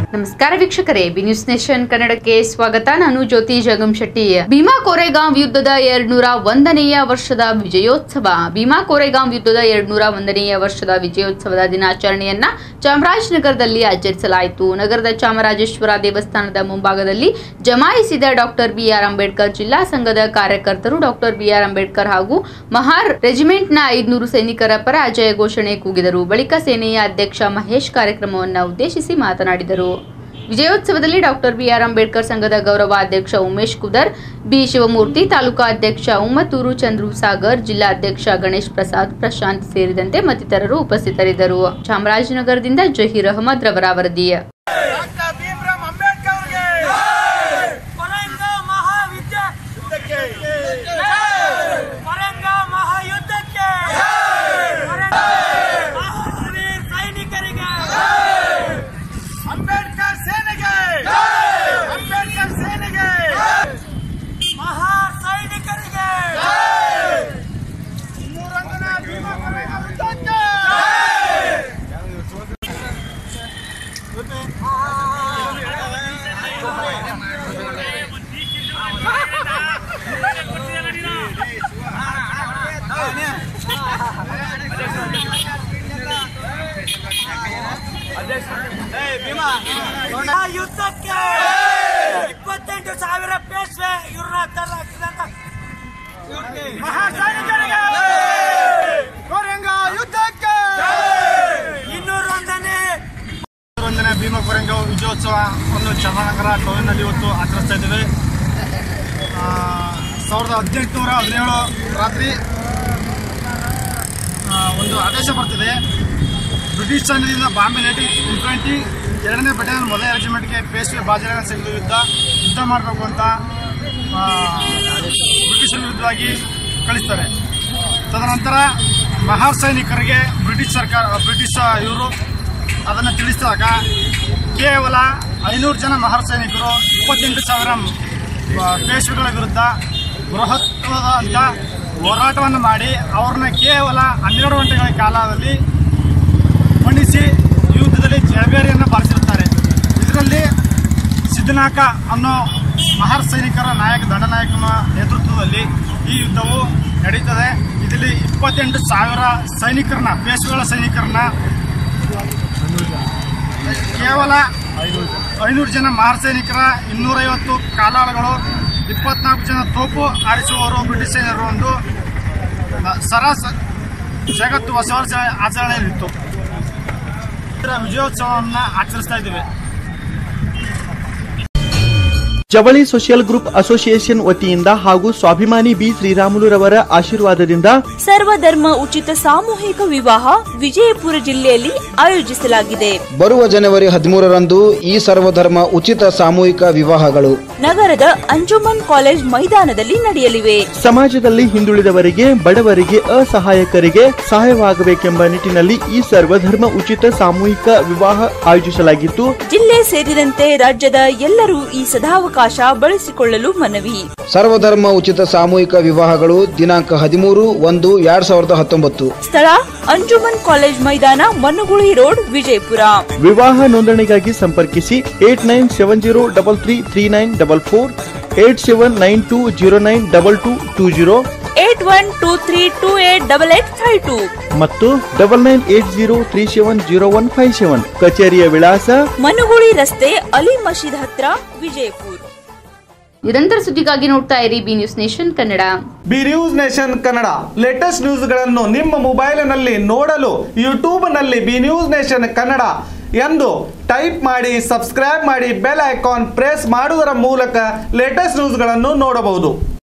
ನಮಸ್ಕಾರ ವೀಕ್ಷಕರೇ B news nation ಕನ್ನಡಕ್ಕೆ ಸ್ವಾಗತ ನಾನು ಜ್ಯೋತಿ ಜಗಂ ಶೆಟ್ಟಿ ಭೀಮಾ ಕೋರೆಗಾಂವ್ ಯುದ್ಧದ ಎರಡ್ನೂರ ಒಂದನೆಯ ವರ್ಷದ ವಿಜಯೋತ್ಸವ ಭೀಮಾ ಕೋರೆಗಾಂವ್ ಯುದ್ಧದ ಎರಡ್ನೂರ ಒಂದನೆಯ ವರ್ಷದ ವಿಜಯೋತ್ಸವದ ದಿನಾಚರಣೆಯನ್ನ ಚಾಮರಾಜನಗರದಲ್ಲಿ ಆಚರಿಸಲಾಯಿತು ನಗರದ ಚಾಮರಾಜೇಶ್ವರ ದೇವಸ್ಥಾನದ ಮುಂಭಾಗದಲ್ಲಿ ಜಮಾಯಿಸಿದ ಡಾಕ್ಟರ್ ಬಿಆರ್ ಅಂಬೇಡ್ಕರ್ ಜಿಲ್ಲಾ ಸಂಘದ ಕಾರ್ಯಕರ್ತರು ಡಾಕ್ಟರ್ ಬಿಆರ್ ಅಂಬೇಡ್ಕರ್ ಹಾಗೂ ಮಹಾರ್ ರೆಜಿಮೆಂಟ್ನ ಐದುನೂರು ಸೈನಿಕರ ಪರ ಅಜಯ ಘೋಷಣೆ ಕೂಗಿದರು ಬಳಿಕ ಸೇನೆಯ ಅಧ್ಯಕ್ಷ ಮಹೇಶ್ ಕಾರ್ಯಕ್ರಮವನ್ನು ಉದ್ದೇಶಿಸಿ ಮಾತನಾಡಿದರು ವಿಜಯೋತ್ಸವದಲ್ಲಿ ಡಾಕ್ಟರ್ ಬಿಆರ್ ಅಂಬೇಡ್ಕರ್ ಸಂಘದ ಗೌರವ ಅಧ್ಯಕ್ಷ ಉಮೇಶ್ ಕುದರ್ ಬಿ ಶಿವಮೂರ್ತಿ ತಾಲೂಕಾ ಅಧ್ಯಕ್ಷ ಉಮ್ಮತ್ತೂರು ಚಂದ್ರು ಸಾಗರ್ ಜಿಲ್ಲಾ ಅಧ್ಯಕ್ಷ ಗಣೇಶ್ ಪ್ರಸಾದ್ ಪ್ರಶಾಂತ್ ಸೇರಿದಂತೆ ಮತ್ತಿತರರು ಉಪಸ್ಥಿತರಿದ್ದರು ಚಾಮರಾಜನಗರದಿಂದ ಜಹೀರ್ ಅಹಮದ್ ರವರ ವರದಿ ಡಾಕ್ಟರ್ ಭೀಮ್ರಾವ್ ಅಂಬೇಡ್ಕರ್ ಅವರಿಗೆ ಪರಂಗ ಮಹಾವಿದ್ಯಾಲಯಕ್ಕೆ ಪರಂಗ ಮಹಾಯುದ್ಧಕ್ಕೆ ಪರಂಗ ಮಹಾವೀರ್ ಸೈನಿಕರಿಗೆ ಅಂಬೇಡ್ಕರ್ ಸೇನೆಗೆ ಅಂಬೇಡ್ಕರ್ ಸೇನೆಗೆ ಮಹಾ ಸೈನಿಕರಿಗೆ ಮೂರಂಗನ ಭೀಮಾ ಪರಂಗ ಯುದ್ಧಕ್ಕೆ ಆ ಯುದ್ಧಕ್ಕೆ ಇಪ್ಪತ್ತೆಂಟು ಸಾವಿರ ಪೇಶ್ವೆ ಇವ್ರನ್ನ ತರಲಾಗ್ತದಂತ ಮಹಾಸೈನಿಕರಿಗೆ ಕೊರಂಗ ಯುದ್ಧಕ್ಕೆ ಇನ್ನೂರೊಂದನೇ ಒಂದನೇ ಭೀಮಾ ಕೊರಂಗ ವಿಜಯೋತ್ಸವ ಒಂದು ಚಾಮರಾಜನಗರ ಟೌನ್ನಲ್ಲಿ ಇವತ್ತು ಆಚರಿಸ್ತಾ ಇದ್ದೇವೆ ಆ, ಸಾವಿರದ ಹದಿನೆಂಟುನೂರ ಹದಿನೇಳು ರಾತ್ರಿ ಆ, ಒಂದು ಆದೇಶ ಬರ್ತಿದೆ ಬ್ರಿಟಿಷ್ ಸೈನ್ಯದಿಂದ ಬಾಂಬೆ ನೇಟಿವ್ ಇನ್ಫ್ಯಾಂಟಿ ಎರಡನೇ ಬಟಾಲಿಯನ್ ಮೊದಲನೇ ರೆಜಿಮೆಂಟ್ಗೆ ಪೇಶ್ವೆ ಬಾಜಿರಾಯನ ಸಂಘದ ವಿರುದ್ಧ ಯುದ್ಧ ಮಾಡಬೇಕು ಅಂತ ಆ, ಬ್ರಿಟಿಷರ ವಿರುದ್ಧವಾಗಿ ಕಳಿಸ್ತಾರೆ ತದನಂತರ ಮಹಾರ್ ಸೈನಿಕರಿಗೆ ಬ್ರಿಟಿಷ್ ಸರ್ಕಾರ ಬ್ರಿಟಿಷ್ ಇವರು ಅದನ್ನು ತಿಳಿಸಿದಾಗ ಕೇವಲ ಐನೂರು ಜನ ಮಹಾರ್ ಸೈನಿಕರು ಇಪ್ಪತ್ತೆಂಟು ಸಾವಿರ ಆ, ಪೇಶ್ವೆಗಳ ವಿರುದ್ಧ ಬೃಹತ್ವಾದಂಥ ಹೋರಾಟವನ್ನು ಮಾಡಿ ಅವ್ರನ್ನ ಕೇವಲ ಹನ್ನೆರಡು ಗಂಟೆಗಳ ಕಾಲದಲ್ಲಿ ಮಣಿಸಿ ಯುದ್ಧದಲ್ಲಿ ಜಯಬೇರಿಯನ್ನು ಬಾರಿಸಿರುತ್ತಾರೆ ಇದರಲ್ಲಿ ಸಿದ್ದನಾಕ ಅನ್ನೋ ಮಹಾರ್ ಸೈನಿಕರ ನಾಯಕ ದಂಡನಾಯಕನ ನೇತೃತ್ವದಲ್ಲಿ ಈ ಯುದ್ಧವು ನಡೀತದೆ ಇದರಲ್ಲಿ ಇಪ್ಪತ್ತೆಂಟು ಸಾವಿರ ಸೈನಿಕರನ್ನ ಪೇಶ್ವೆಗಳ ಸೈನಿಕರನ್ನ ಕೇವಲ ಐನೂರು ಜನ ಮಹಾರ್ ಸೈನಿಕರ ಇನ್ನೂರೈವತ್ತು ಕಾಲಾಳುಗಳು ಇಪ್ಪತ್ನಾಲ್ಕು ಜನ ತೋಪು ಆರಿಸುವವರು ಬ್ರಿಟಿಷ್ ಸೈನ್ಯರು ಒಂದು ಸರಾಸ ಜಗತ್ತು ಹೊಸ ವರ್ಷ ಆಚರಣೆಯಲ್ಲಿತ್ತು ಇದರ ವಿಜಯೋತ್ಸವವನ್ನು ಆಚರಿಸ್ತಾ ಇದ್ದೇವೆ ಜವಳಿ ಸೋಷಿಯಲ್ ಗ್ರೂಪ್ ಅಸೋಸಿಯೇಷನ್ ವತಿಯಿಂದ ಹಾಗೂ ಸ್ವಾಭಿಮಾನಿ ಬಿ ಶ್ರೀರಾಮುಲುರವರ ಆಶೀರ್ವಾದದಿಂದ ಸರ್ವಧರ್ಮ ಉಚಿತ ಸಾಮೂಹಿಕ ವಿವಾಹ ವಿಜಯಪುರ ಜಿಲ್ಲೆಯಲ್ಲಿ ಆಯೋಜಿಸಲಾಗಿದೆ ಬರುವ ಜನವರಿ ಹದಿಮೂರರಂದು ಈ ಸರ್ವಧರ್ಮ ಉಚಿತ ಸಾಮೂಹಿಕ ವಿವಾಹಗಳು ನಗರದ ಅಂಜುಮನ್ ಕಾಲೇಜ್ ಮೈದಾನದಲ್ಲಿ ನಡೆಯಲಿವೆ ಸಮಾಜದಲ್ಲಿ ಹಿಂದುಳಿದವರಿಗೆ ಬಡವರಿಗೆ ಅಸಹಾಯಕರಿಗೆ ಸಹಾಯವಾಗಬೇಕೆಂಬ ನಿಟ್ಟಿನಲ್ಲಿ ಈ ಸರ್ವಧರ್ಮ ಉಚಿತ ಸಾಮೂಹಿಕ ವಿವಾಹ ಆಯೋಜಿಸಲಾಗಿದ್ದು ಜಿಲ್ಲೆ ಸೇರಿದಂತೆ ರಾಜ್ಯದ ಎಲ್ಲರೂ ಈ ಸದಾವಕಾಶ ಬಳಸಿಕೊಳ್ಳಲು ಮನವಿ ಸರ್ವಧರ್ಮ ಉಚಿತ ಸಾಮೂಹಿಕ ವಿವಾಹಗಳು ದಿನಾಂಕ ಹದಿಮೂರು ಒಂದು ಎರಡ್ ಸಾವಿರದ ಹತ್ತೊಂಬತ್ತು ಸ್ಥಳ ಅಂಜುಮನ್ ಕಾಲೇಜ್ ಮೈದಾನ ಮನುಗುಳಿ ರೋಡ್ ವಿಜಯಪುರ ವಿವಾಹ ನೋಂದಣಿಗಾಗಿ ಸಂಪರ್ಕಿಸಿ eight nine seven zero double three three nine double four eight seven nine two zero nine double two two zero eight one two three two eight double eight five two ಮತ್ತು double nine eight zero three seven zero one five seven ಕಚೇರಿಯ ವಿಳಾಸ ಮನುಗುಳಿ ರಸ್ತೆ ಅಲಿ ಮಸೀದ್ ಹತ್ರ ವಿಜಯಪುರ ನಿರಂತರ ಸುದ್ದಿಗಾಗಿ ನೋಡ್ತಾ ಇರಿ B news nation Kannada B news nation Kannada latest ನ್ಯೂಸ್ಗಳನ್ನು ನಿಮ್ಮ ಮೊಬೈಲಿನಲ್ಲಿ ನೋಡಲು ಯೂಟ್ಯೂಬ್ನಲ್ಲಿ ಬಿ ನ್ಯೂಸ್ ನೇಷನ್ ಕನ್ನಡ ಎಂದು ಟೈಪ್ ಮಾಡಿ ಸಬ್ಸ್ಕ್ರೈಬ್ ಮಾಡಿ ಬೆಲ್ ಐಕಾನ್ ಪ್ರೆಸ್ ಮಾಡುವುದರ ಮೂಲಕ ಲೇಟೆಸ್ಟ್ ನ್ಯೂಸ್ಗಳನ್ನು ನೋಡಬಹುದು